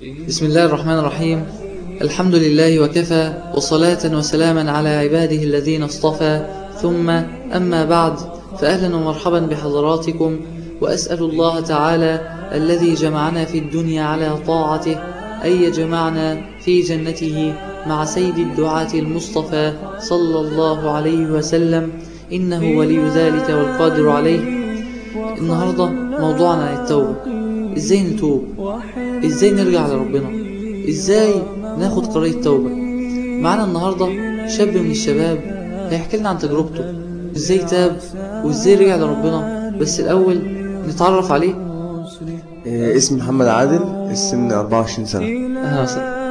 بسم الله الرحمن الرحيم الحمد لله وكفى وصلاة وسلاما على عباده الذين اصطفى ثم أما بعد فأهلا ومرحبا بحضراتكم وأسأل الله تعالى الذي جمعنا في الدنيا على طاعته أن يجمعنا في جنته مع سيد الدعاة المصطفى صلى الله عليه وسلم إنه ولي ذلك والقادر عليه النهاردة موضوعنا عن التوبة إزاي نتوب إزاي نرجع لربنا إزاي ناخد قرار التوبة معنا النهاردة شاب من الشباب هيحكي لنا عن تجربته إزاي تاب وإزاي رجع لربنا بس الأول نتعرف عليه آه، اسمي محمد عادل السن 24 سنة أهلا وسهلا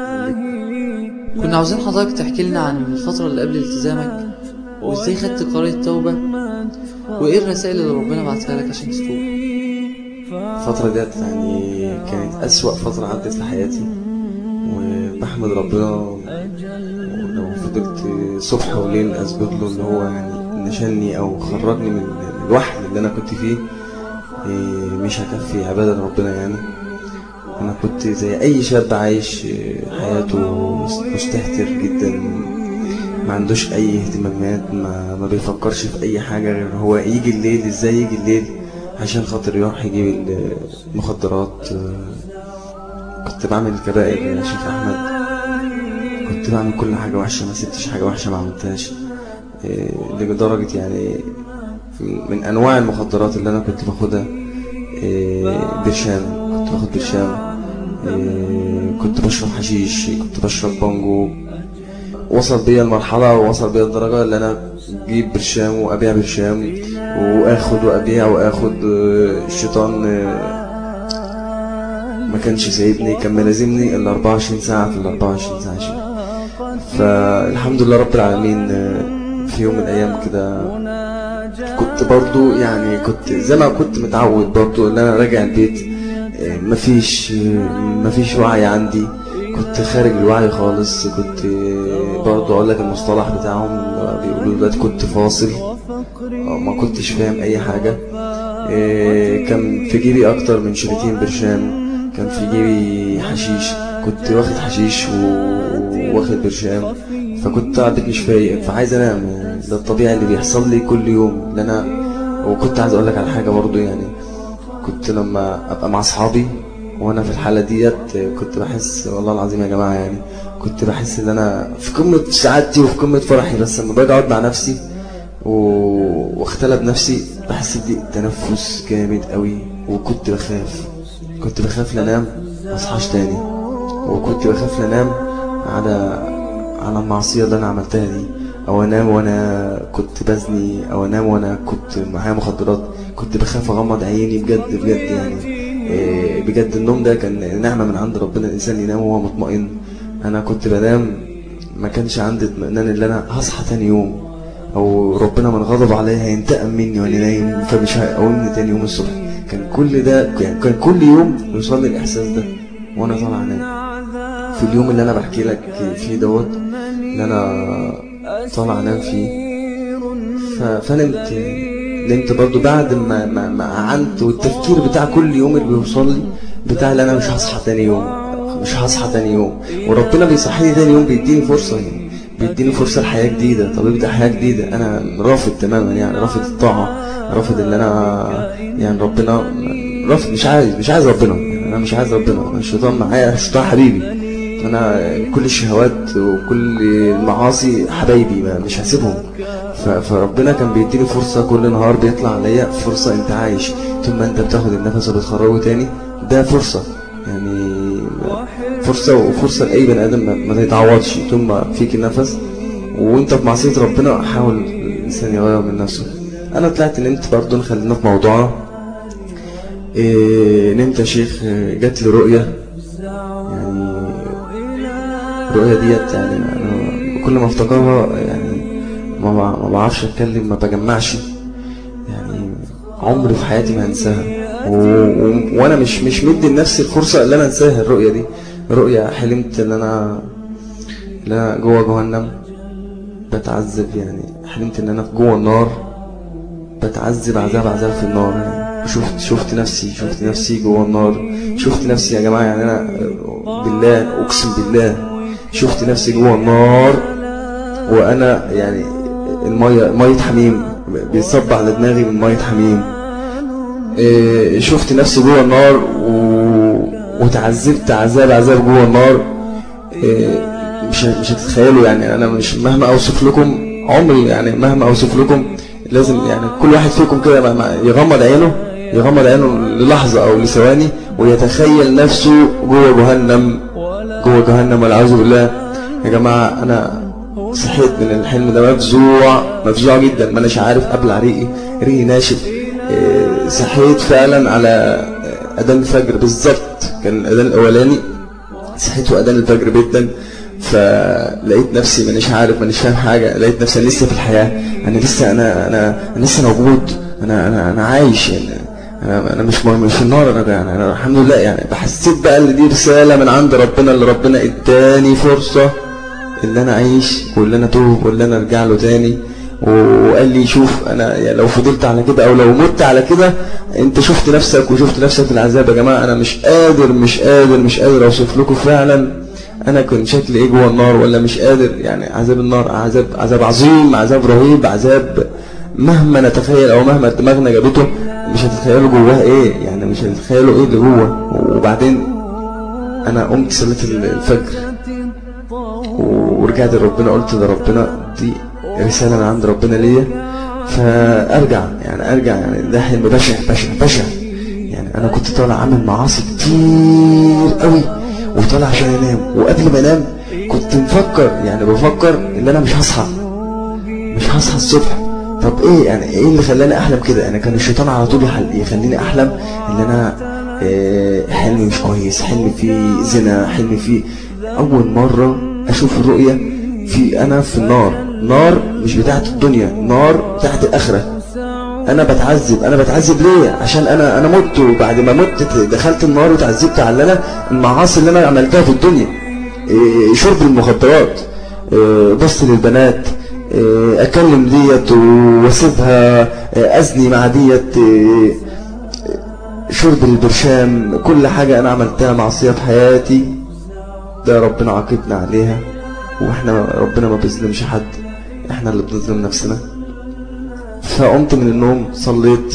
كنا عاوزين حضرتك تحكي لنا عن الفترة اللي قبل التزامك وإزاي خدت قرار التوبة وإيه الرسائل اللي ربنا بعتها لك عشان تتوب الفترة ديت يعني كانت أسوأ فترة عدت في حياتي وبحمد ربنا ولو فضلت صبح وليل أثبت له إن هو يعني نشلني أو خرجني من الوحل اللي أنا كنت فيه إيه، مش هكفي عبادة ربنا يعني أنا كنت زي أي شاب عايش إيه، حياته مستهتر جدا ما عندوش أي اهتمامات ما, ما بيفكرش في أي حاجة غير هو يجي الليل إزاي يجي الليل عشان خاطر يروح يجيب المخدرات كنت بعمل كبائر يا شيخ أحمد كنت بعمل كل حاجة وحشة ما سبتش حاجة وحشة ما عملتهاش إيه، لدرجة يعني من أنواع المخدرات اللي أنا كنت باخدها إيه، برشام كنت باخد برشام إيه، كنت بشرب حشيش كنت بشرب بانجو وصل بيا المرحلة ووصل بيا الدرجة اللي أنا أجيب برشام وأبيع برشام وآخد وأبيع وآخد آه، الشيطان آه، ما كانش سايبني كان ملازمني ال 24 ساعة في ال 24 ساعة شيء فالحمد لله رب العالمين آه، في يوم من الأيام كده كنت برضو يعني كنت زي ما كنت متعود برضو ان انا راجع البيت آه، مفيش آه، مفيش وعي عندي كنت خارج الوعي خالص كنت آه، برضو اقول لك المصطلح بتاعهم آه، بيقولوا دلوقتي كنت فاصل آه، ما كنتش فاهم اي حاجة آه، كان في جيبي اكتر من شريطين برشام كان في جيبي حشيش كنت واخد حشيش و- واخد برشام فكنت قاعد مش فايق فعايز انام يعني ده الطبيعي اللي بيحصل لي كل يوم اللي انا وكنت عايز اقول لك على حاجه برضو يعني كنت لما ابقى مع اصحابي وانا في الحاله ديت كنت بحس والله العظيم يا جماعه يعني كنت بحس ان انا في قمه سعادتي وفي قمه فرحي بس لما باجي اقعد مع نفسي و... واختلى بنفسي بحس بضيق تنفس جامد قوي وكنت بخاف كنت بخاف لانام ما اصحاش تاني وكنت بخاف لانام على على المعصيه اللي انا عملتها دي او انام وانا كنت بزني او انام وانا كنت معايا مخدرات كنت بخاف اغمض عيني بجد بجد يعني إيه، بجد النوم ده كان نعمه من عند ربنا الانسان ينام وهو مطمئن انا كنت بنام ما كانش عندي اطمئنان ان انا هصحى تاني يوم او ربنا من غضب عليا هينتقم مني وانا نايم فمش هيقومني تاني يوم الصبح كان كل ده يعني كان كل يوم يوصل لي الاحساس ده وانا طالع انام في اليوم اللي انا بحكي لك فيه دوت اللي انا طالع انام فيه ف- فنمت نمت برضو بعد ما ما ما قعدت والتفكير بتاع كل يوم اللي بيوصل لي بتاع اللي انا مش هصحى تاني يوم مش هصحى تاني يوم وربنا بيصحيني تاني يوم بيديني فرصة يعني بيديني فرصة لحياة جديدة طب ابدأ حياة جديدة انا رافض تماما يعني رافض الطاعة رافض اللي انا يعني ربنا رافض مش عايز مش عايز ربنا يعني انا مش عايز ربنا الشيطان معايا الشيطان حبيبي انا كل الشهوات وكل المعاصي حبايبي ما مش هسيبهم ف- فربنا كان بيديني فرصة كل نهار بيطلع عليا فرصة انت عايش ثم انت بتاخد النفس وبتخرجه تاني ده فرصة يعني فرصة وفرصة لأي بني آدم ما- ما تتعوضش ثم فيك النفس وانت في معصية ربنا حاول الإنسان يغير من نفسه أنا طلعت نمت برضه خلينا في موضوعنا إيه نمت يا شيخ إيه، جات لي رؤية يعني الرؤية ديت يعني أنا كل ما افتكرها يعني ما بع- ما بعرفش اتكلم ما بجمعش يعني عمري في حياتي ما هنساها و... و... وانا مش مش مدي لنفسي الفرصة اللي انا انساها الرؤية دي رؤية حلمت ان انا ان انا جوه جهنم بتعذب يعني حلمت ان انا في جوه النار بتعذب عذاب عذاب في النار يعني شفت شفت نفسي شفت نفسي جوه النار شفت نفسي يا جماعة يعني أنا بالله اقسم بالله شفت نفسي جوه النار وانا يعني الميه ميه حميم بيصب على دماغي من ميه حميم إيه، شفت نفسي جوه النار و... وتعذبت عذاب عذاب جوه النار إيه، مش مش هتتخيلوا يعني انا مش مهما اوصف لكم عمري يعني مهما اوصف لكم لازم يعني كل واحد فيكم كده ما- ما- يغمض عينه يغمض عينه للحظة او لثواني ويتخيل نفسه جوه جهنم جوه جهنم والعياذ بالله يا جماعة انا صحيت من الحلم ده مفزوع مفزوع جدا ما اناش عارف ابلع ريقي ريقي ناشف إيه، صحيت فعلا على اذان الفجر بالظبط كان الاذان الاولاني صحيت واذان الفجر جدا فلقيت نفسي مانيش عارف مانيش فاهم حاجه لقيت نفسي أنا لسه في الحياه انا لسه انا انا انا لسه موجود انا انا انا عايش يعني انا انا مش مش في النار انا يعني أنا الحمد لله يعني بحسيت بقى ان دي رساله من عند ربنا اللي ربنا اداني فرصه اللي انا اعيش واللي انا اتوب واللي انا ارجع له تاني وقال لي شوف انا يعني لو فضلت على كده او لو مت على كده انت شفت نفسك وشفت نفسك في العذاب يا جماعه انا مش قادر مش قادر مش قادر اوصف لكم فعلا انا كنت شكلي ايه جوه النار ولا مش قادر يعني عذاب النار عذاب عذاب عظيم عذاب رهيب عذاب مهما نتخيل او مهما دماغنا جابته مش هتتخيلوا جواه ايه يعني مش هتتخيلوا ايه اللي جوه وبعدين انا قمت صليت الفجر ورجعت لربنا قلت ده ربنا دي رسالة من عند ربنا ليا فارجع يعني ارجع يعني ده حلم بشع بشع بشع يعني انا كنت طالع عامل معاصي كتير قوي وطالع عشان انام وقبل ما انام كنت مفكر يعني بفكر ان انا مش هصحى مش هصحى الصبح طب ايه يعني ايه اللي خلاني احلم كده انا كان الشيطان على طول يحل- يخليني احلم ان انا آه، حلمي مش كويس حلمي فيه زنا حلمي فيه اول مرة اشوف الرؤية في انا في النار نار مش بتاعت الدنيا نار بتاعت الاخرة انا بتعذب انا بتعذب ليه عشان انا انا مت وبعد ما مت دخلت النار وتعذبت على اللي انا المعاصي اللي انا عملتها في الدنيا إيه، شرب المخدرات إيه، بص للبنات إيه، اكلم ديت واسيبها إيه، ازني مع ديت إيه، شرب البرشام كل حاجة انا عملتها معصية في حياتي ده ربنا عاقبنا عليها واحنا ربنا ما بيظلمش حد احنا اللي بنظلم نفسنا فقمت من النوم صليت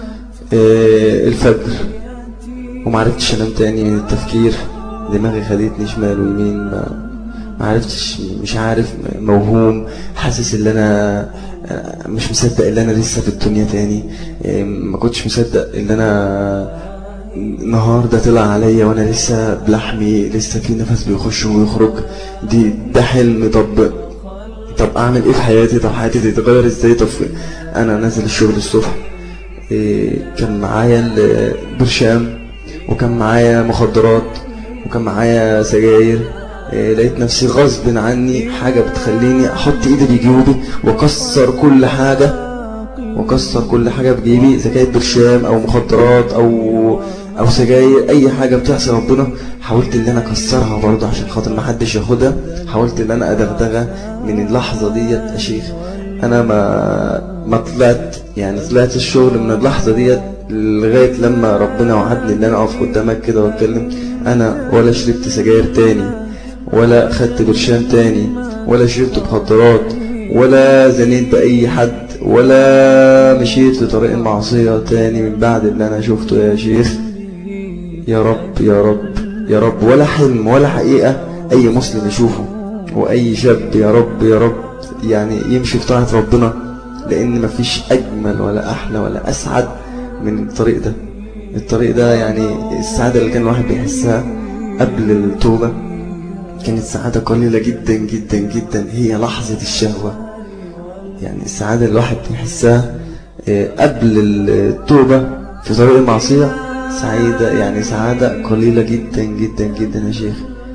آه، الفجر ومعرفتش انام تاني من التفكير دماغي خدتني شمال ويمين ما معرفتش مش عارف موهوم حاسس ان انا آه، مش مصدق ان انا لسه في الدنيا تاني آه، ما كنتش مصدق ان انا النهار ده طلع عليا وانا لسه بلحمي لسه في نفس بيخش ويخرج دي ده حلم طب طب اعمل ايه في حياتي طب حياتي تتغير ازاي طب انا نازل الشغل الصبح إيه كان معايا البرشام وكان معايا مخدرات وكان معايا سجاير إيه لقيت نفسي غصب عني حاجة بتخليني احط ايدي في جيوبي واكسر كل حاجة واكسر كل حاجة في جيبي اذا كانت برشام او مخدرات او او سجاير اي حاجة بتحصل ربنا حاولت ان انا اكسرها برضه عشان خاطر ما حدش ياخدها حاولت ان انا ادغدغها من اللحظة ديت يا شيخ انا ما ما طلعت يعني طلعت الشغل من اللحظة ديت لغاية لما ربنا وعدني ان انا اقف قدامك كده واتكلم انا ولا شربت سجاير تاني ولا خدت برشام تاني ولا شربت مخدرات ولا زنيت بأي حد ولا مشيت في طريق المعصية تاني من بعد اللي انا شفته يا شيخ يا رب يا رب يا رب ولا حلم ولا حقيقة اي مسلم يشوفه واي شاب يا رب يا رب يعني يمشي في طاعة ربنا لان مفيش اجمل ولا احلى ولا اسعد من الطريق ده الطريق ده يعني السعادة اللي كان الواحد بيحسها قبل التوبة كانت سعادة قليلة جدا جدا جدا هي لحظة الشهوة يعني السعادة اللي الواحد بيحسها آه، قبل التوبة في طريق المعصية سعيدة يعني سعادة قليلة جدا جدا جدا يا شيخ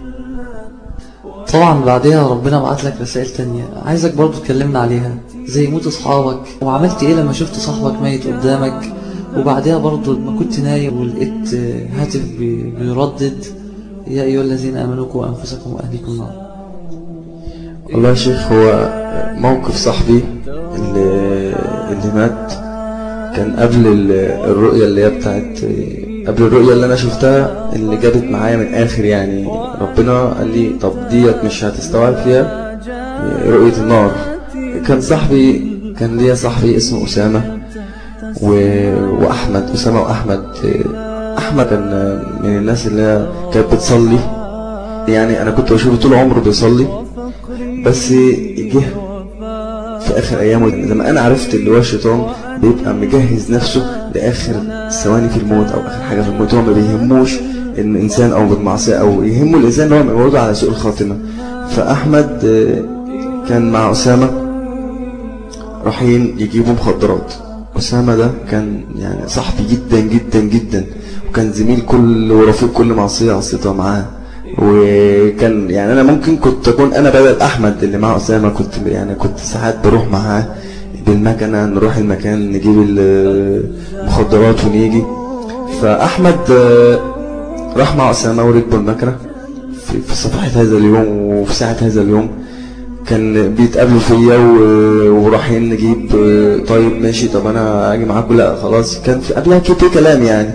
طبعا بعدها ربنا بعت لك رسائل تانية عايزك برضو تكلمنا عليها زي موت اصحابك وعملت ايه لما شفت صاحبك ميت قدامك وبعدها برضو لما كنت نايم ولقيت هاتف بي- بيردد يا ايها الذين امنوا قوا انفسكم واهليكم نار والله يا شيخ هو موقف صاحبي اللي, اللي مات كان قبل ال- الرؤية اللي هي بتاعت قبل الرؤية اللي انا شفتها اللي جابت معايا من اخر يعني ربنا قال لي طب ديت مش هتستوعب فيها رؤية النار كان صاحبي كان ليا صاحبي اسمه أسامة و... وأحمد أسامة وأحمد أحمد كان من الناس اللي كانت بتصلي يعني أنا كنت بشوفه طول عمره بيصلي بس جه في آخر أيامه لما أنا عرفت اللي هو الشيطان بيبقى مجهز نفسه لآخر ثواني في الموت أو آخر حاجة في الموت هو ما بيهموش إن إنسان أو بالمعصية أو يهمه الإنسان إن هو موجود على سوء الخاتمة فأحمد كان مع أسامة رايحين يجيبوا مخدرات أسامة ده كان يعني صاحبي جدا جدا جدا وكان زميل كل ورفيق كل معصية عصيتها معاه وكان يعني أنا ممكن كنت أكون أنا بدل أحمد اللي مع أسامة كنت يعني كنت ساعات بروح معاه بالمكنة نروح المكان نجيب المخدرات ونيجي فأحمد راح مع أسامة وركبوا المكنة في صباحة هذا اليوم وفي ساعة هذا اليوم كان بيتقابلوا فيا ورايحين نجيب طيب ماشي طب انا اجي معاكم لا خلاص كان في قبلها كده كلام يعني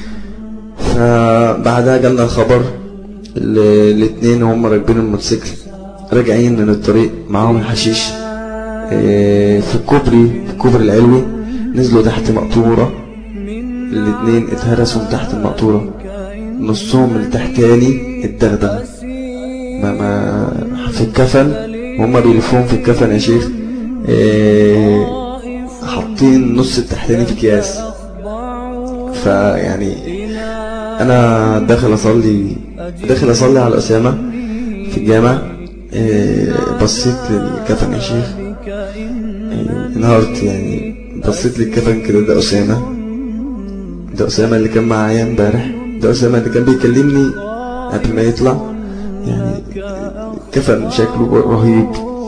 فبعدها جالنا الخبر الاثنين وهم راكبين الموتوسيكل راجعين من الطريق معاهم الحشيش في الكوبري في الكوبري العلوي نزلوا تحت مقطورة الاثنين اتهرسوا من تحت المقطورة نصهم التحتاني اتدغدغ ما ما في الكفن وهم بيلفوهم في الكفن يا شيخ إيه حاطين نص التحتاني في اكياس فيعني انا داخل اصلي داخل اصلي على اسامه في الجامع إيه بصيت للكفن يا شيخ إيه انهارت يعني بصيت للكفن كده ده اسامه ده اسامه اللي كان معايا امبارح ده اسامه اللي كان بيكلمني قبل ما يطلع يعني كفن شكله رهيب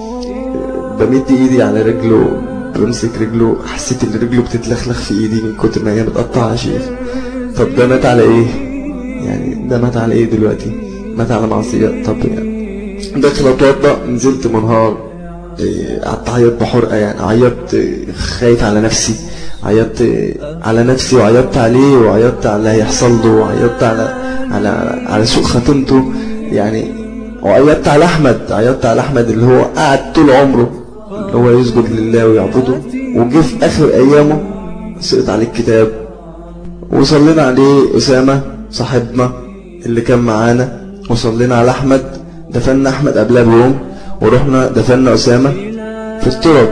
بمد ايدي على رجله بمسك رجله حسيت ان رجله بتتلخلخ في ايدي من كتر ما هي متقطعه يا شيخ طب ده مات على ايه يعني ده مات على ايه دلوقتي مات على معصيه طب يعني داخل اتوضا نزلت منهار قعدت اعيط بحرقه يعني عيطت خايف على نفسي عيطت على نفسي وعيطت عليه وعيطت على اللي هيحصل له وعيطت على على على سوء خاتمته يعني وعيطت على احمد عيطت على احمد اللي هو قعد طول عمره اللي هو يسجد لله ويعبده وجه في اخر ايامه سقط عليه الكتاب وصلينا عليه اسامه صاحبنا اللي كان معانا وصلينا على احمد دفنا احمد قبلها بيوم ورحنا دفنا اسامه في التراب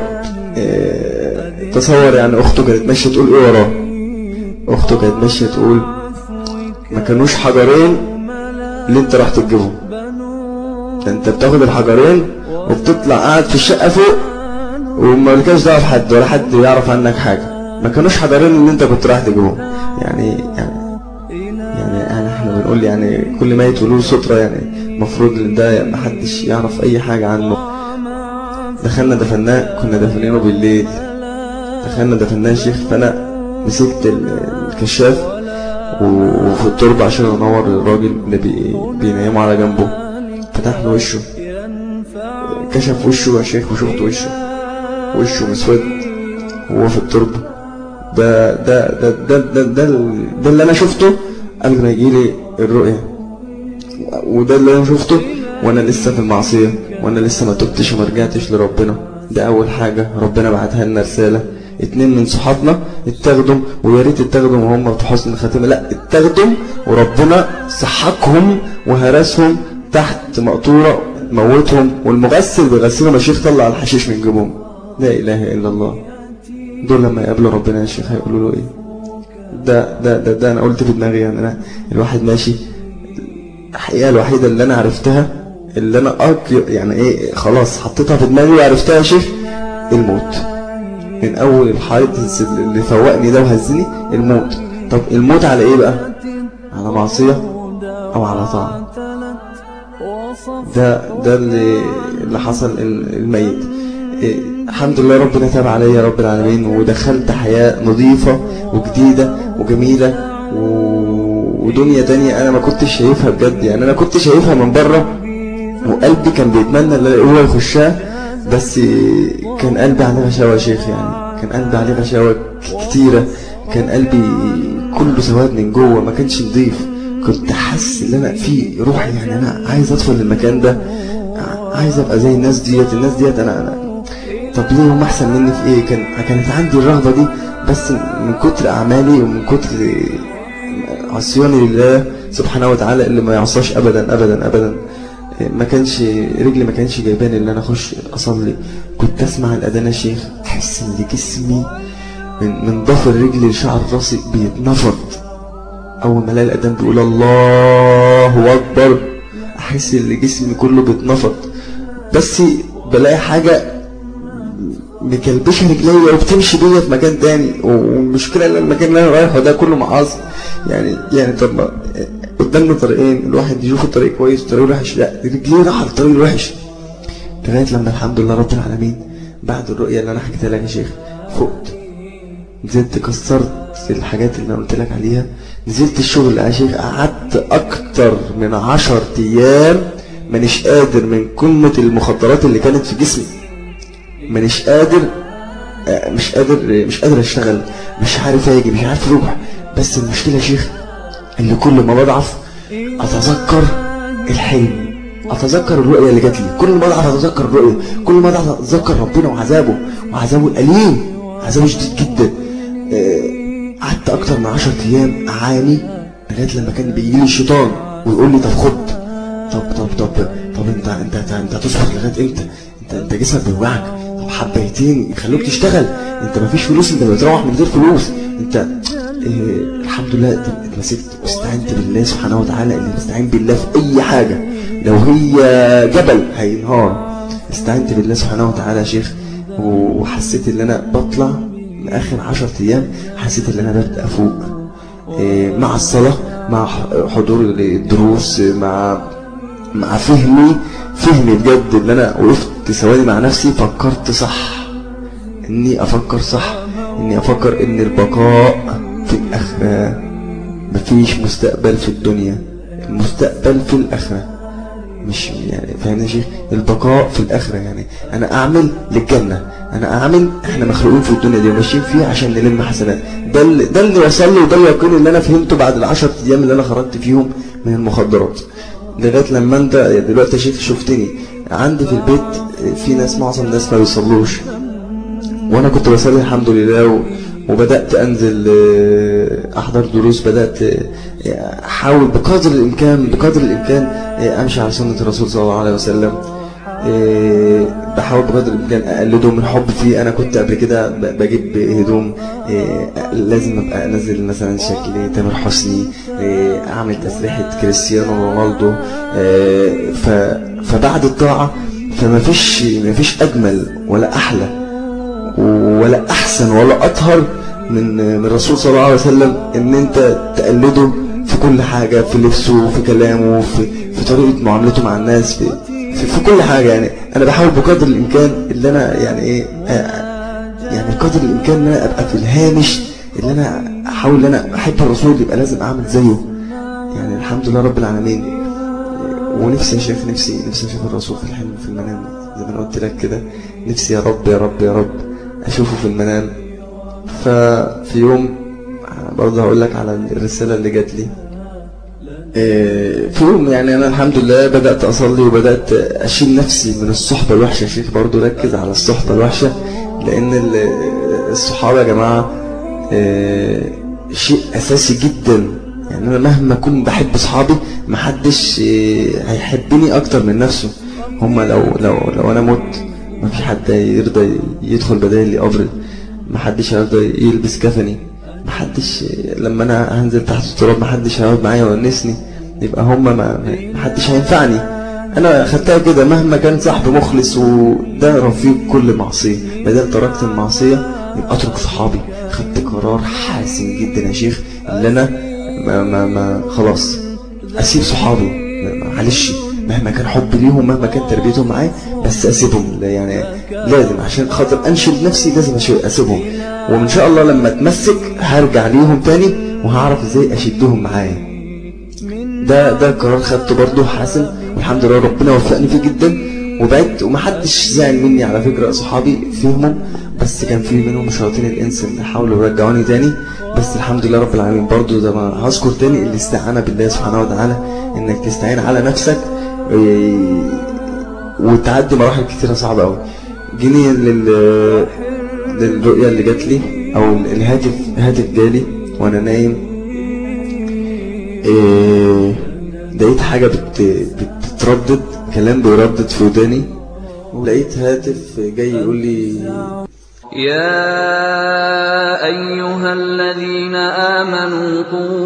اه تصور يعني اخته كانت ماشيه تقول ايه وراه اخته كانت ماشيه تقول ما كانوش حجرين اللي انت راح تجيبهم ده انت بتاخد الحجرين وبتطلع قاعد في الشقة فوق وما لكاش دعوه بحد ولا حد يعرف عنك حاجة ما كانوش حجرين اللي انت كنت رايح تجيبهم يعني يعني يعني يعني احنا بنقول يعني كل ميت وله سترة يعني المفروض ان ده ما حدش يعرف اي حاجة عنه دخلنا دفناه كنا دفنينه بالليل دخلنا دفناه يا شيخ فانا مسكت الكشاف وفي التربة عشان انور الراجل اللي بي... بيناموا على جنبه فتح له وشه كشف وشه يا شيخ وشفت وشه وشه مسود وهو في التربة ده ده ده ده ده, ده, ده اللي انا شفته قبل ما يجي لي الرؤية وده اللي انا شفته وانا لسه في المعصية وانا لسه ما تبتش وما رجعتش لربنا ده اول حاجة ربنا بعتها لنا رسالة اتنين من صحابنا اتاخدوا ويا ريت اتاخدوا وهم في حسن الخاتمه لا اتاخدوا وربنا سحقهم وهرسهم تحت مقطوره موتهم والمغسل بيغسلهم يا شيخ طلع الحشيش من جيبهم لا اله الا الله دول لما يقابلوا ربنا يا شيخ هيقولوا له ايه ده ده ده, ده انا قلت في دماغي يعني انا الواحد ماشي الحقيقه الوحيده اللي انا عرفتها اللي انا أك يعني ايه خلاص حطيتها في دماغي وعرفتها يا شيخ الموت من اول الحادث اللي فوقني ده وهزني الموت طب الموت على ايه بقى على معصية او على طاعة ده ده اللي اللي حصل الميت إيه الحمد لله ربنا تاب عليا يا رب العالمين ودخلت حياة نظيفة وجديدة وجميلة و... ودنيا تانية انا ما كنتش شايفها بجد يعني انا كنت شايفها من بره وقلبي كان بيتمنى ان هو يخشها بس كان قلبي عليه غشاوة يا شيخ يعني كان قلبي عليه غشاوة كتيرة كان قلبي كله سواد من جوه ما كانش نضيف كنت حاسس ان انا في روح يعني انا عايز ادخل المكان ده عايز ابقى زي الناس ديت الناس ديت انا انا طب ليه هم احسن مني في ايه كان كانت عندي الرغبه دي بس من كتر اعمالي ومن كتر عصياني لله سبحانه وتعالى اللي ما يعصاش ابدا ابدا ابدا ما كانش رجلي ما كانش جايباني ان انا اخش اصلي كنت اسمع الاذان يا شيخ احس ان جسمي من من ضفر رجلي لشعر راسي بيتنفض اول ما الاقي الاذان بيقول الله اكبر احس ان جسمي كله بيتنفض بس بلاقي حاجه مكلبشه رجليا وبتمشي بيا في مكان تاني والمشكله ان المكان اللي انا رايحه ده كله معاصي يعني يعني طب ما قدامنا طريقين الواحد يشوف الطريق كويس والطريق الوحش لا رجليه راح على الطريق الوحش لغايه لما الحمد لله رب العالمين بعد الرؤيه اللي انا حكيتها لك يا شيخ فقت نزلت كسرت الحاجات اللي انا قلت لك عليها نزلت الشغل يا شيخ قعدت اكتر من عشر ايام مانيش قادر من قمه المخدرات اللي كانت في جسمي مانيش قادر مش قادر مش قادر اشتغل مش عارف اجي مش عارف اروح بس المشكله يا شيخ اللي كل ما بضعف اتذكر الحلم اتذكر الرؤيه اللي جات لي كل ما اضعف اتذكر الرؤيه كل ما اضعف اتذكر ربنا وعذابه وعذابه الاليم عذابه شديد جدا قعدت اكتر من 10 ايام اعاني لغايه لما كان بيجي لي الشيطان ويقول لي طب خد طب طب طب طب انت انت انت, انت هتصبر لغايه امتى انت انت جسمك بيوجعك طب حبيتين يخلوك تشتغل انت مفيش فلوس انت بتروح من غير فلوس انت إيه الحمد لله اتمسكت واستعنت بالله سبحانه وتعالى اللي بيستعين بالله في اي حاجه لو هي جبل هينهار استعنت بالله سبحانه وتعالى يا شيخ وحسيت ان انا بطلع من اخر 10 ايام حسيت ان انا ببدا افوق إيه مع الصلاه مع حضور الدروس مع مع فهمي فهمي بجد ان انا وقفت ثواني مع نفسي فكرت صح اني افكر صح اني افكر ان البقاء في الاخره مفيش مستقبل في الدنيا المستقبل في الاخره مش يعني فاهمني يا شيخ البقاء في الاخره يعني انا اعمل للجنه انا اعمل احنا مخلوقين في الدنيا دي وماشيين فيها عشان نلم حسنات ده اللي ده اللي وصل لي وده اليقين اللي انا فهمته بعد العشر ايام اللي انا خرجت فيهم من المخدرات لغايه لما انت دلوقتي يا شيخ شفتني عندي في البيت في ناس معظم الناس ما بيصلوش وانا كنت بصلي الحمد لله و... وبدأت أنزل أحضر دروس بدأت أحاول بقدر الإمكان بقدر الإمكان أمشي على سنة الرسول صلى الله عليه وسلم بحاول بقدر الإمكان أقلده من حب فيه أنا كنت قبل كده بجيب هدوم لازم أبقى أنزل مثلا شكل تامر حسني أعمل تسريحة كريستيانو رونالدو فبعد الطاعة فما فيش ما فيش أجمل ولا أحلى ولا احسن ولا اطهر من من الرسول صلى الله عليه وسلم ان انت تقلده في كل حاجة في لبسه في كلامه في, في طريقة معاملته مع الناس في, في, في كل حاجة يعني انا بحاول بقدر الامكان اللي انا يعني ايه يعني بقدر الامكان ان انا ابقى في الهامش اللي انا احاول ان انا احب الرسول يبقى لازم اعمل زيه يعني الحمد لله رب العالمين ونفسي يا شيخ نفسي نفسي اشوف الرسول في الحلم في المنام زي ما انا قلت لك كده نفسي يا رب يا رب يا رب اشوفه في المنام ففي يوم برضه هقول لك على الرسالة اللي جات لي في يوم يعني انا الحمد لله بدأت اصلي وبدأت اشيل نفسي من الصحبة الوحشة يا شيخ برضه ركز على الصحبة الوحشة لان الصحابة يا جماعة شيء اساسي جدا يعني انا مهما اكون بحب اصحابي محدش هيحبني اكتر من نفسه هما لو لو لو انا مت ما في حد يرضى يدخل بدالي قبر ما حدش هيرضى يلبس كفني ما حدش لما انا هنزل تحت التراب ما حدش هيقعد معايا ويونسني يبقى هما ما حدش هينفعني انا خدتها كده مهما كان صاحبي مخلص وده رفيق كل معصيه ما دام تركت المعصيه يبقى اترك صحابي خدت قرار حاسم جدا يا شيخ ان انا ما ما ما خلاص اسيب صحابي معلش مهما كان حبي ليهم مهما كان تربيتهم معايا بس اسيبهم يعني لازم عشان خاطر انشد نفسي لازم اسيبهم وان شاء الله لما اتمسك هرجع ليهم تاني وهعرف ازاي اشدهم معايا ده ده قرار خدته برضه حاسم والحمد لله ربنا وفقني فيه جدا وبعدت ومحدش زعل مني على فكرة صحابي فيهم بس كان في منهم شياطين الانس اللي حاولوا يرجعوني تاني بس الحمد لله رب العالمين برضو زي ما هذكر تاني الاستعانة بالله سبحانه وتعالى انك تستعين على نفسك إيه، وتعدي مراحل كتيرة صعبة قوي جيني لل للرؤية اللي جات لي او الهاتف هاتف جالي وانا نايم إيه، لقيت حاجة بت... بتتردد كلام بيردد في وداني ولقيت هاتف جاي يقول لي يا أيها الذين آمنوا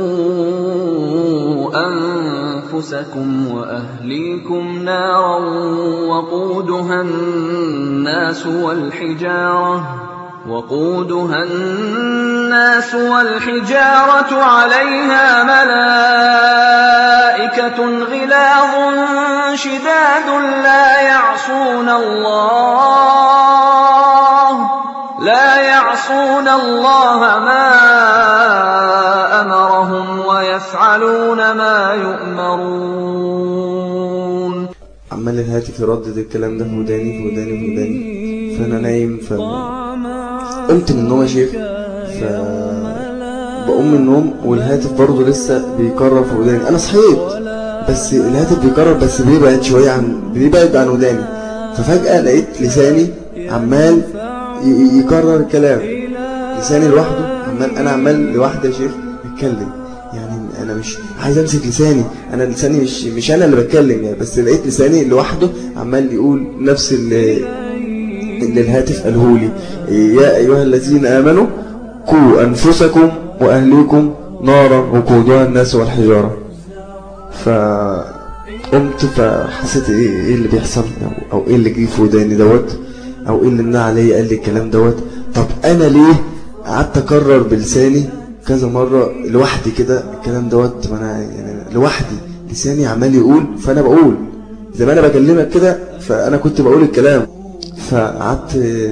قوا أنفسكم وأهليكم نارا وقودها الناس والحجارة وقودها الناس والحجارة عليها ملائكة غلاظ شداد لا يعصون الله لا يعصون الله ما أمرهم ويفعلون ما يؤمرون عمال الهاتف يردد الكلام ده في وداني في وداني في وداني فانا نايم ف قمت من النوم يا شيخ ف بقوم من النوم والهاتف برضه لسه بيكرر في وداني انا صحيت بس الهاتف بيكرر بس بيبعد شويه عن بيبعد عن وداني ففجأة لقيت لساني عمال ي- ي- يكرر الكلام لساني لوحده عمال انا عمال لوحدي يا شيخ بتكلم يعني انا مش عايز امسك لساني انا لساني مش مش انا اللي بتكلم يعني بس لقيت لساني لوحده عمال يقول نفس اللي اللي الهاتف قاله لي يا ايها الذين امنوا قوا انفسكم واهليكم نارا وقودها الناس والحجاره فقمت فحسيت ايه ايه اللي بيحصل او, أو ايه اللي جه في وداني دوت او ايه اللي منع عليا قال لي الكلام دوت طب انا ليه قعدت اكرر بلساني كذا مره لوحدي كده الكلام دوت ما انا يعني لوحدي لساني عمال يقول فانا بقول زي ما انا بكلمك كده فانا كنت بقول الكلام فقعدت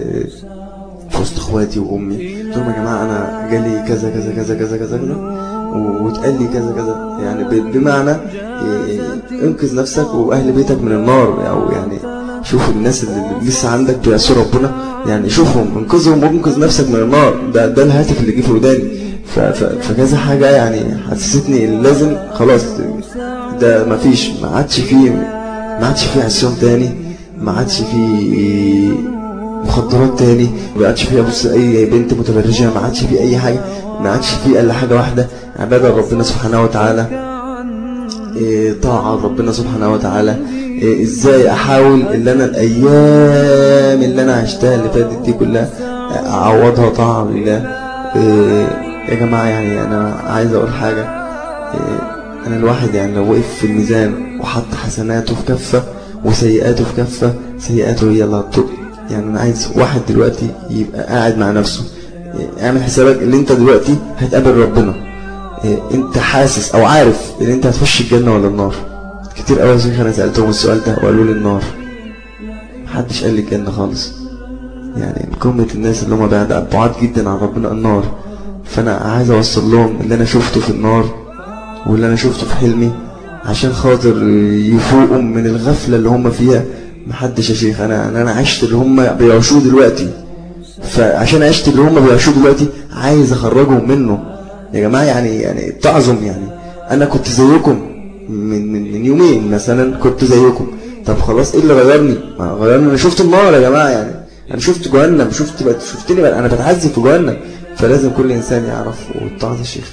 في وسط اخواتي وامي قلت لهم يا جماعه انا جالي كذا كذا كذا كذا كذا كذا و- واتقال لي كذا كذا يعني ب- بمعنى إيه، انقذ نفسك واهل بيتك من النار او يعني شوف الناس اللي لسه عندك بيعصوا ربنا يعني شوفهم انقذهم وانقذ نفسك من النار ده ده الهاتف اللي جه في وداني ف- ف- فكذا حاجه يعني حسستني إن لازم خلاص ده مفيش ما عادش فيه ما عادش فيه عصيان تاني ما عادش فيه مخدرات تاني ما عادش فيه ابص اي بنت متبرجه ما عادش فيه اي حاجه ما عادش فيه الا حاجه واحده عباده ربنا سبحانه وتعالى إيه، طاعة ربنا سبحانه وتعالى إيه، ازاي احاول اللي انا الايام اللي انا عشتها اللي فاتت دي كلها اعوضها طاعة لله إيه، يا جماعة يعني انا عايز اقول حاجة إيه، انا الواحد يعني لو وقف في الميزان وحط حسناته في كفة وسيئاته في كفة سيئاته هي اللي هتطق يعني انا عايز واحد دلوقتي يبقى قاعد مع نفسه إيه، اعمل حسابك ان انت دلوقتي هتقابل ربنا إيه، انت حاسس او عارف ان انت هتخش الجنة ولا النار كتير قوي يا شيخ انا سألتهم السؤال ده وقالوا لي النار محدش قال لي الجنة خالص يعني قمة الناس اللي هم بعد بعاد جدا عن ربنا النار فانا عايز اوصل لهم اللي انا شفته في النار واللي انا شفته في حلمي عشان خاطر يفوقوا من الغفلة اللي هم فيها محدش يا شيخ انا انا أنا عشت اللي هم بيعيشوه دلوقتي فعشان عشت اللي هم بيعيشوه دلوقتي عايز اخرجهم منه يا جماعة يعني يعني تعظم يعني انا كنت زيكم من من, من يومين مثلا كنت زيكم طب خلاص ايه اللي غيرني ما غيرني انا شفت النار يا جماعة يعني انا شفت جهنم شفت بقى شفتني بقى انا بتعذب في جهنم فلازم كل انسان يعرف واتعظ الشيخ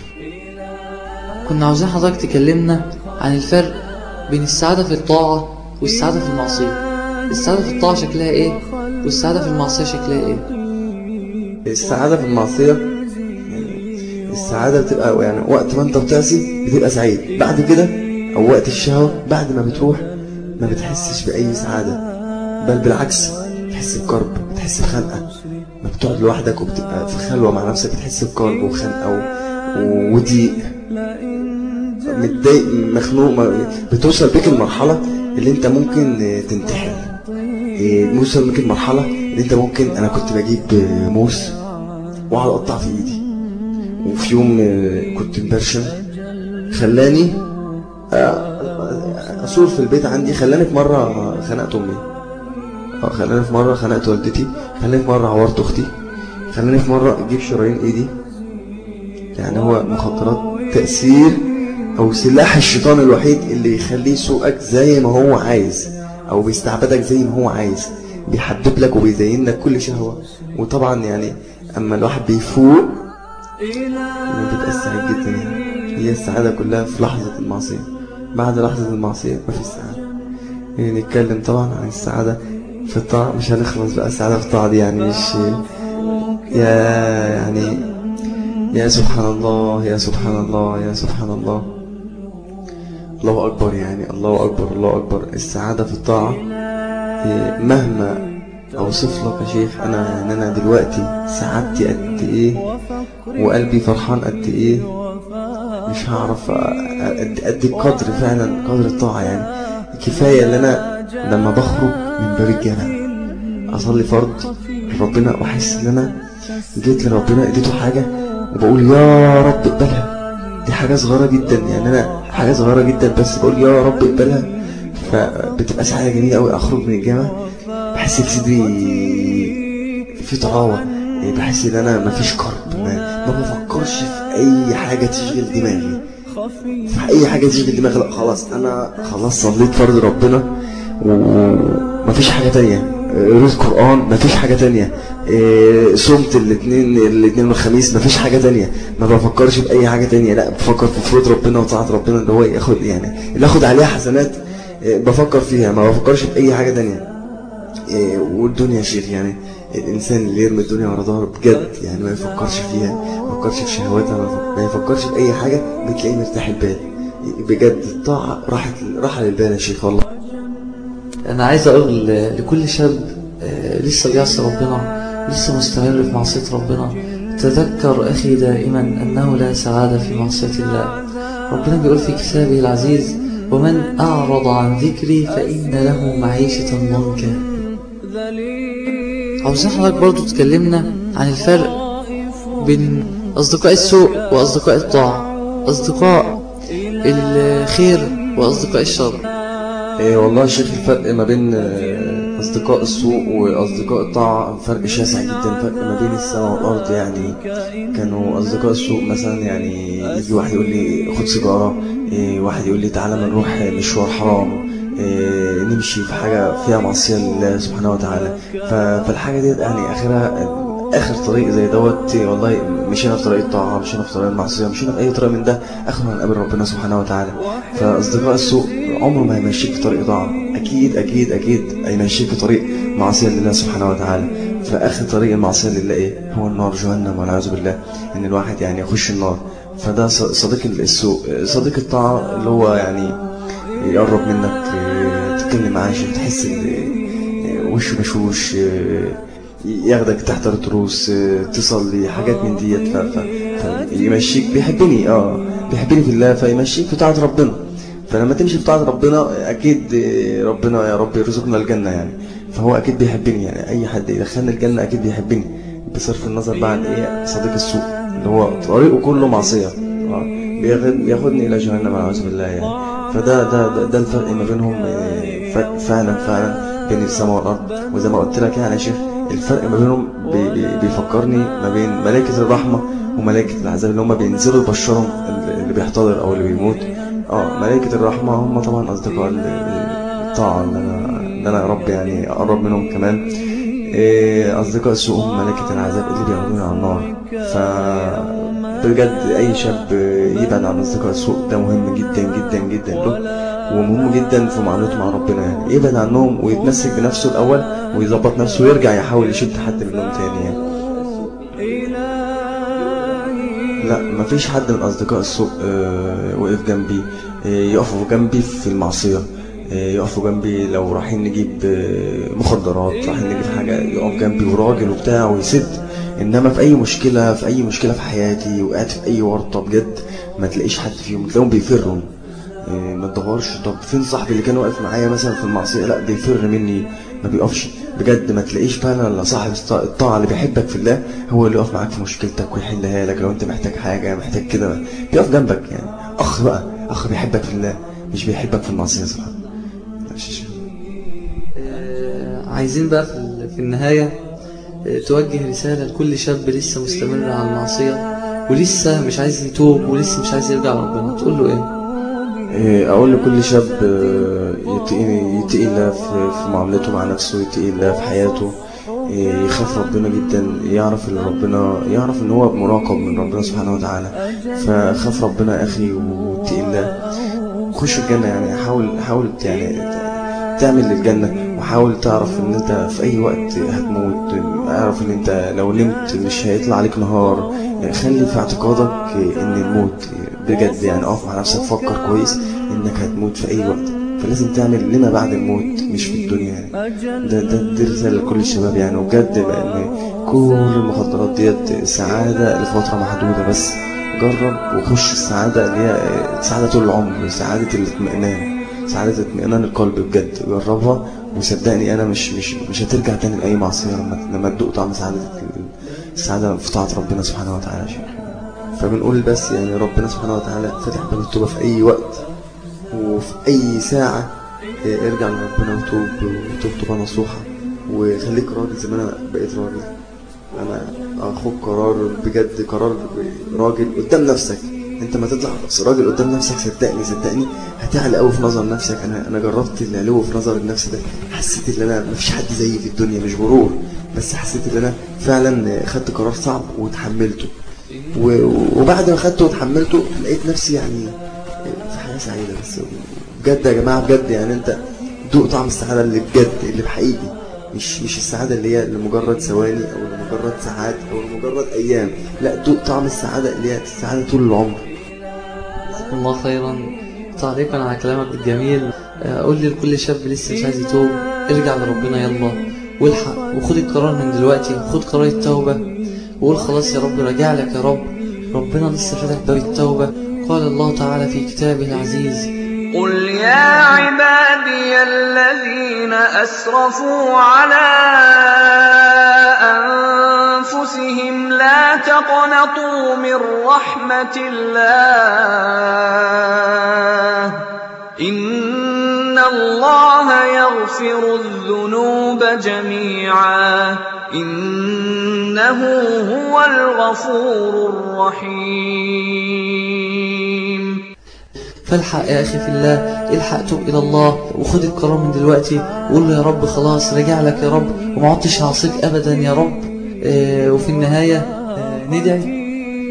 كنا عاوزين حضرتك تكلمنا عن الفرق بين السعادة في الطاعة والسعادة في المعصية السعادة في الطاعة شكلها ايه والسعادة في المعصية شكلها ايه السعادة في المعصية يعني السعادة بتبقى يعني وقت ما انت بتعصي بتبقى سعيد بعد كده او وقت الشهوة بعد ما بتروح ما بتحسش بأي سعادة بل بالعكس بتحس بكرب بتحس بخنقة ما بتقعد لوحدك وبتبقى في خلوة مع نفسك بتحس بكرب وخنقة و- وضيق متضايق مخنوق ما- بتوصل بيك المرحلة اللي انت ممكن اه، تنتحر اه، موصل بيك المرحلة اللي انت ممكن انا كنت بجيب اه، موس واقعد اقطع في ايدي وفي يوم اه، كنت مبرشم خلاني اه، اصور في البيت عندي خلاني في مرة خنقت امي اه، خلاني في مرة خنقت والدتي خلاني في مرة عورت اختي خلاني في مرة اجيب شرايين ايدي يعني هو مخدرات تأثير أو سلاح الشيطان الوحيد اللي يخليه يسوقك زي ما هو عايز أو بيستعبدك زي ما هو عايز بيحبب لك وبيزين لك كل شهوة وطبعا يعني أما الواحد بيفوق بيبقى سعيد جدا يعني هي السعادة كلها في لحظة المعصية بعد لحظة المعصية مفيش سعادة يعني نتكلم طبعا عن السعادة في الطاعة مش هنخلص بقى السعادة في الطاعة دي يعني مش يا يعني يا سبحان الله يا سبحان الله يا سبحان الله الله أكبر يعني الله أكبر الله أكبر السعادة في الطاعة إيه، مهما أوصف لك يا شيخ أنا يعني أنا دلوقتي سعادتي قد إيه وقلبي فرحان قد إيه مش هعرف قد قد القدر فعلا قدر الطاعة يعني كفاية اللي أنا لما بخرج من باب الجامع أصلي فرض لربنا وأحس إن أنا جيت لربنا اديته حاجة وبقول يا رب اقبلها دي حاجة صغيرة جدا يعني أنا حاجة صغيرة جدا بس بقول يا رب اقبلها فبتبقى سعادة جميلة أوي أخرج من الجامع بحس في صدري في طراوة يعني بحس إن أنا مفيش كرب ما, ما بفكرش في أي حاجة تشغل دماغي في أي حاجة تشغل دماغي لا خلاص أنا خلاص صليت فرض ربنا ومفيش حاجة تانية قريت قرآن مفيش حاجة تانية إيه، صمت الاثنين الاثنين والخميس مفيش حاجة تانية ما بفكرش بأي حاجة تانية لا بفكر في فروض ربنا وطاعة ربنا اللي هو ياخد يعني اللي اخد عليها حسنات إيه، بفكر فيها ما بفكرش بأي حاجة تانية إيه، والدنيا يا شيخ يعني الإنسان اللي يرمي الدنيا ورا ظهره بجد يعني ما يفكرش فيها ما يفكرش في شهواتها ما يفك- ما يفكرش بأي حاجة بتلاقيه مرتاح البال بجد الطاعة راحت راحة للبال يا شيخ والله أنا عايز أقول ل- لكل شاب آه، لسه بيعصي ربنا لسه مستمر في معصية ربنا تذكر أخي دائما أنه لا سعادة في معصية الله ربنا بيقول في كتابه العزيز ومن أعرض عن ذكري فإن له معيشة ضنكا عاوزين حضرتك برضو تكلمنا عن الفرق بين أصدقاء السوء وأصدقاء الطاعة أصدقاء الخير وأصدقاء الشر إيه والله يا شيخ الفرق ما بين آه، أصدقاء السوء وأصدقاء الطاعة فرق شاسع جدا فرق ما بين السماء والأرض يعني كانوا أصدقاء السوء مثلا يعني يجي واحد يقول لي خد سيجارة إيه واحد يقول لي تعالى ما نروح مشوار حرام إيه نمشي في حاجة فيها معصية لله سبحانه وتعالى ف- فالحاجة دي يعني آخرها اخر طريق زي دوت والله مشينا في طريق الطاعه مشينا في طريق المعصيه مشينا في اي طريق من ده اخره هنقابل ربنا سبحانه وتعالى فاصدقاء السوء عمره ما هيمشيك في طريق طاعه اكيد اكيد اكيد هيمشيك في طريق معصيه لله سبحانه وتعالى فاخر طريق المعصيه لله ايه هو النار جهنم والعياذ بالله ان الواحد يعني يخش النار فده ص- صديق السوء صديق الطاعه اللي هو يعني يقرب منك اه، تتكلم معاه عشان تحس ال- وشه بشوش اه، ياخدك تحت التروس اه، تصلي حاجات من ديت ف- ف- فيمشيك بيحبني اه بيحبني في الله فيمشيك في طاعة ربنا فلما تمشي في طاعة ربنا اكيد اه، ربنا يا رب يرزقنا الجنة يعني فهو اكيد بيحبني يعني اي حد يدخلني الجنة اكيد بيحبني بصرف النظر بقى عن ايه صديق السوء اللي هو طريقه كله معصية اه بياخد- بياخدني الى جهنم والعياذ بالله يعني فده ده ده, ده الفرق ما بينهم اه، ف- فعلا فعلا بين السماء والارض وزي ما قلت لك يعني يا شيخ الفرق ما بينهم بي بي بيفكرني ما بين ملائكة الرحمة وملائكة العذاب اللي هم بينزلوا يبشرهم اللي بيحتضر او اللي بيموت اه ملائكة الرحمة هم طبعا اصدقاء ال- الطاعة اللي انا اللي انا يا رب يعني اقرب منهم كمان إيه، اصدقاء السوء هم ملائكة العذاب اللي بياخدوني على النار ف بجد اي شاب يبعد عن اصدقاء السوء ده مهم جدا جدا جدا له ومهم جدا في معاملته مع ربنا يعني يبعد عنهم ويتمسك بنفسه الاول ويظبط نفسه ويرجع يحاول يشد حد منهم تاني يعني لا مفيش حد من اصدقاء السوء آه، وقف جنبي آه، يقفوا جنبي في المعصيه آه، يقفوا جنبي لو رايحين نجيب آه، مخدرات رايحين نجيب حاجه يقف جنبي وراجل وبتاع ويسد انما في اي مشكله في اي مشكله في حياتي وقعت في اي ورطه بجد ما تلاقيش حد فيهم تلاقيهم بيفروا آه، ما تدورش طب فين صاحبي اللي كان واقف معايا مثلا في المعصيه لا بيفر مني ما بيقفش بجد ما تلاقيش فعلا الا صاحب الط- الطاعه اللي بيحبك في الله هو اللي يقف معاك في مشكلتك ويحلها لك لو انت محتاج حاجه محتاج كده بيقف جنبك يعني اخ بقى اخ بيحبك في الله مش بيحبك في المعصيه صراحه ماشي. آه، عايزين بقى في ال- في النهاية آه، توجه رسالة لكل شاب لسه مستمر على المعصية ولسه مش عايز يتوب ولسه مش عايز يرجع لربنا تقول له ايه إيه، اقول لكل شاب آه، يتقي يتقي الله في في معاملته مع نفسه يتقي الله في حياته إيه، يخاف ربنا جدا يعرف ان ربنا يعرف ان هو مراقب من ربنا سبحانه وتعالى فخاف ربنا يا اخي واتقي الله خش الجنه يعني حاول حاول يعني تعمل للجنه وحاول تعرف ان انت في اي وقت هتموت اعرف ان انت لو نمت مش هيطلع عليك نهار يعني خلي في اعتقادك ان الموت بجد يعني اقف مع نفسك فكر كويس انك هتموت في اي وقت فلازم تعمل لما بعد الموت مش في الدنيا يعني ده ده دي رساله لكل الشباب يعني وبجد لان كل المخدرات ديت سعاده لفتره محدوده بس جرب وخش السعاده اللي هي سعاده طول العمر سعاده الاطمئنان سعاده اطمئنان القلب بجد جربها وصدقني انا مش مش مش هترجع تاني لاي معصيه لما لما تدوق طعم سعاده السعاده في طاعه ربنا سبحانه وتعالى يا شيخ فبنقول بس يعني ربنا سبحانه وتعالى فتح باب التوبة في أي وقت وفي أي ساعة إيه، ارجع لربنا وتوب وتوب توبة نصوحة وخليك راجل زي ما أنا بقيت راجل أنا أخوك قرار بجد قرار راجل قدام نفسك انت ما تطلع بس راجل قدام نفسك صدقني صدقني هتعلى قوي في نظر نفسك انا انا جربت العلو في نظر النفس ده حسيت ان انا مفيش حد زيي في الدنيا مش غرور بس حسيت ان انا فعلا خدت قرار صعب وتحملته و- وبعد ما خدته وتحملته لقيت نفسي يعني في حياة سعيدة بس بجد يا جماعة بجد يعني انت دوق طعم السعادة اللي بجد اللي بحقيقي مش مش السعادة اللي هي لمجرد ثواني او لمجرد ساعات او لمجرد ايام لا دوق طعم السعادة اللي هي السعادة طول العمر جزاكم الله خيرا تعليقا على كلامك الجميل آه، قول لي لكل شاب لسه مش عايز يتوب ارجع لربنا يلا والحق وخد القرار من دلوقتي خد قرار التوبة وقول خلاص يا رب راجع لك يا رب ربنا لسه فاتح باب التوبة قال الله تعالى في كتابه العزيز قل يا عبادي الذين أسرفوا على أنفسهم لا تقنطوا من رحمة الله إن الله يغفر الذنوب جميعا إنه هو الغفور الرحيم فالحق يا أخي في الله الحق توب إلى الله وخد القرار من دلوقتي وقول له يا رب خلاص راجع لك يا رب وما عدتش هعصيك أبدا يا رب آه، وفي النهاية آه، ندعي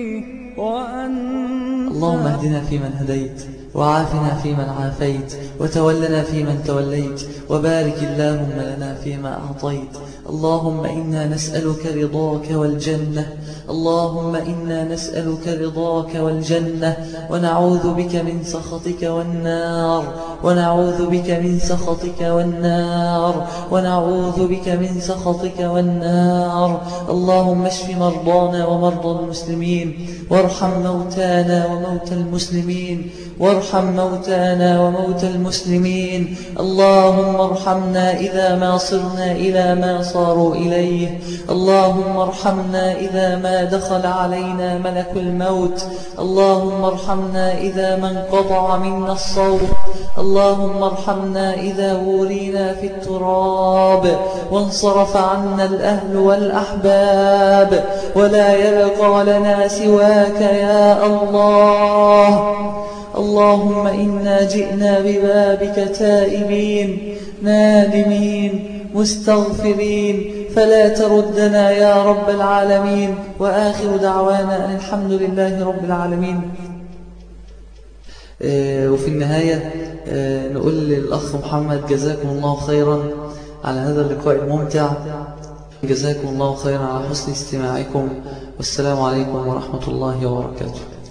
اللهم اهدنا فيمن هديت وعافنا فيمن عافيت وتولنا فيمن توليت وبارك اللهم لنا فيما أعطيت اللهم إنا نسألك رضاك والجنة اللهم إنا نسألك رضاك والجنة ونعوذ بك من سخطك والنار ونعوذ بك من سخطك والنار ونعوذ بك من سخطك والنار اللهم اشف مرضانا ومرضى المسلمين وارحم موتانا وموتى المسلمين وارحم موتانا وموتى المسلمين اللهم ارحمنا إذا ما صرنا إلى ما صاروا إليه اللهم ارحمنا إذا ما دخل علينا ملك الموت اللهم ارحمنا إذا ما انقطع منا الصوت اللهم ارحمنا إذا ورينا في التراب وانصرف عنا الأهل والأحباب ولا يبقى لنا سواك يا الله اللهم إنا جئنا ببابك تائبين نادمين مستغفرين فلا تردنا يا رب العالمين وآخر دعوانا أن الحمد لله رب العالمين آه، وفي النهاية آه، نقول للأخ محمد جزاكم الله خيرا على هذا اللقاء الممتع جزاكم الله خيرا على حسن استماعكم والسلام عليكم ورحمة الله وبركاته